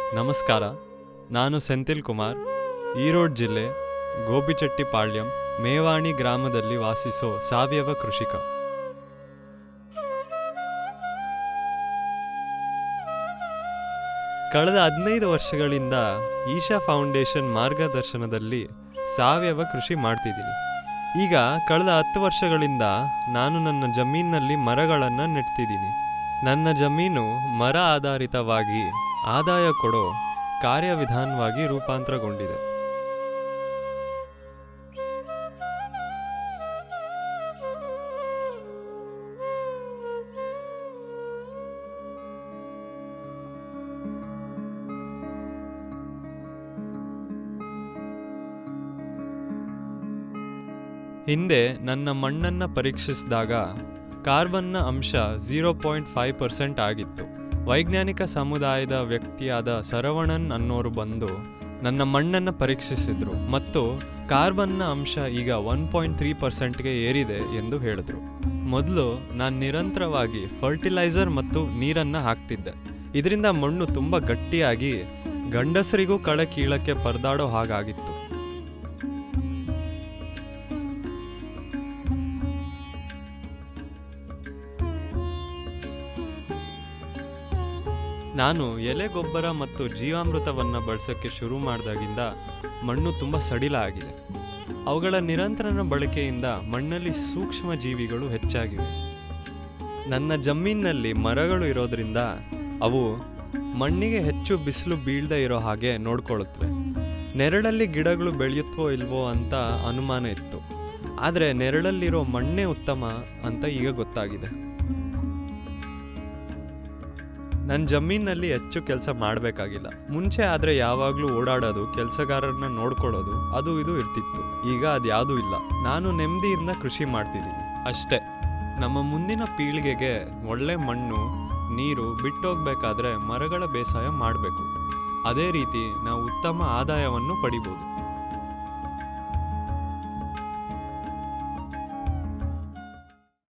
ನಮಸ್ಕಾರ ನಾನು ಸೆಂಥಿಲ್ ಕುಮಾರ್ ಈರೋಡ್ ಜಿಲ್ಲೆ ಗೋಪಿಚೆಟ್ಟಿಪಾಳ್ಯಂ ಮೇವಾಣಿ ಗ್ರಾಮದಲ್ಲಿ ವಾಸಿಸೋ ಸಾವಯವ ಕೃಷಿಕ ಕಳೆದ ಹದಿನೈದು ವರ್ಷಗಳಿಂದ ಈಶಾ ಫೌಂಡೇಶನ್ ಮಾರ್ಗದರ್ಶನದಲ್ಲಿ ಸಾವಯವ ಕೃಷಿ ಮಾಡ್ತಿದ್ದೀನಿ ಈಗ ಕಳೆದ ಹತ್ತು ವರ್ಷಗಳಿಂದ ನಾನು ನನ್ನ ಜಮೀನಿನಲ್ಲಿ ಮರಗಳನ್ನು ನೆಡ್ತಿದ್ದೀನಿ ನನ್ನ ಜಮೀನು ಮರ ಆಧಾರಿತವಾಗಿ ಆದಾಯ ಕೊಡೋ ಕಾರ್ಯವಿಧಾನವಾಗಿ ರೂಪಾಂತರಗೊಂಡಿದೆ ಹಿಂದೆ ನನ್ನ ಮಣ್ಣನ್ನು ಪರೀಕ್ಷಿಸಿದಾಗ ಕಾರ್ಬನ್ನ ಅಂಶ ಝೀರೋ ಪಾಯಿಂಟ್ ಫೈವ್ ಪರ್ಸೆಂಟ್ ಆಗಿತ್ತು ವೈಜ್ಞಾನಿಕ ಸಮುದಾಯದ ವ್ಯಕ್ತಿಯಾದ ಸರವಣನ್ ಅನ್ನೋರು ಬಂದು ನನ್ನ ಮಣ್ಣನ್ನು ಪರೀಕ್ಷಿಸಿದ್ರು ಮತ್ತು ಕಾರ್ಬನ್ನ ಅಂಶ ಈಗ ಒನ್ ಪಾಯಿಂಟ್ ತ್ರೀ ಪರ್ಸೆಂಟ್ಗೆ ಏರಿದೆ ಎಂದು ಹೇಳಿದ್ರು ಮೊದಲು ನಾನು ನಿರಂತರವಾಗಿ ಫರ್ಟಿಲೈಸರ್ ಮತ್ತು ನೀರನ್ನು ಹಾಕ್ತಿದ್ದೆ ಇದರಿಂದ ಮಣ್ಣು ತುಂಬ ಗಟ್ಟಿಯಾಗಿ ಗಂಡಸರಿಗೂ ಕಳೆ ಕೀಳಕ್ಕೆ ಪರದಾಡೋ ಹಾಗಾಗಿತ್ತು ನಾನು ಎಲೆ ಗೊಬ್ಬರ ಮತ್ತು ಜೀವಾಮೃತವನ್ನು ಬಳಸೋಕ್ಕೆ ಶುರು ಮಾಡಿದಾಗಿಂದ ಮಣ್ಣು ತುಂಬ ಸಡಿಲ ಆಗಿದೆ ಅವುಗಳ ನಿರಂತರ ಬಳಕೆಯಿಂದ ಮಣ್ಣಲ್ಲಿ ಸೂಕ್ಷ್ಮ ಜೀವಿಗಳು ಹೆಚ್ಚಾಗಿವೆ ನನ್ನ ಜಮೀನಿನಲ್ಲಿ ಮರಗಳು ಇರೋದ್ರಿಂದ ಅವು ಮಣ್ಣಿಗೆ ಹೆಚ್ಚು ಬಿಸಿಲು ಬೀಳದೆ ಇರೋ ಹಾಗೆ ನೋಡ್ಕೊಳ್ಳುತ್ತವೆ ನೆರಳಲ್ಲಿ ಗಿಡಗಳು ಬೆಳೆಯುತ್ತವೋ ಇಲ್ವೋ ಅಂತ ಅನುಮಾನ ಇತ್ತು ಆದರೆ ನೆರಳಲ್ಲಿರೋ ಮಣ್ಣೇ ಉತ್ತಮ ಅಂತ ಈಗ ಗೊತ್ತಾಗಿದೆ ನನ್ನ ಜಮೀನಲ್ಲಿ ಹೆಚ್ಚು ಕೆಲಸ ಮಾಡಬೇಕಾಗಿಲ್ಲ ಮುಂಚೆ ಆದರೆ ಯಾವಾಗಲೂ ಓಡಾಡೋದು ಕೆಲಸಗಾರರನ್ನ ನೋಡ್ಕೊಳ್ಳೋದು ಅದು ಇದು ಇರ್ತಿತ್ತು ಈಗ ಅದ್ಯಾವುದೂ ಇಲ್ಲ ನಾನು ನೆಮ್ಮದಿಯಿಂದ ಕೃಷಿ ಮಾಡ್ತಿದ್ದೀನಿ ಅಷ್ಟೇ ನಮ್ಮ ಮುಂದಿನ ಪೀಳಿಗೆಗೆ ಒಳ್ಳೆ ಮಣ್ಣು ನೀರು ಬಿಟ್ಟೋಗ್ಬೇಕಾದ್ರೆ ಮರಗಳ ಬೇಸಾಯ ಮಾಡಬೇಕು ಅದೇ ರೀತಿ ನಾವು ಉತ್ತಮ ಆದಾಯವನ್ನು ಪಡಿಬೋದು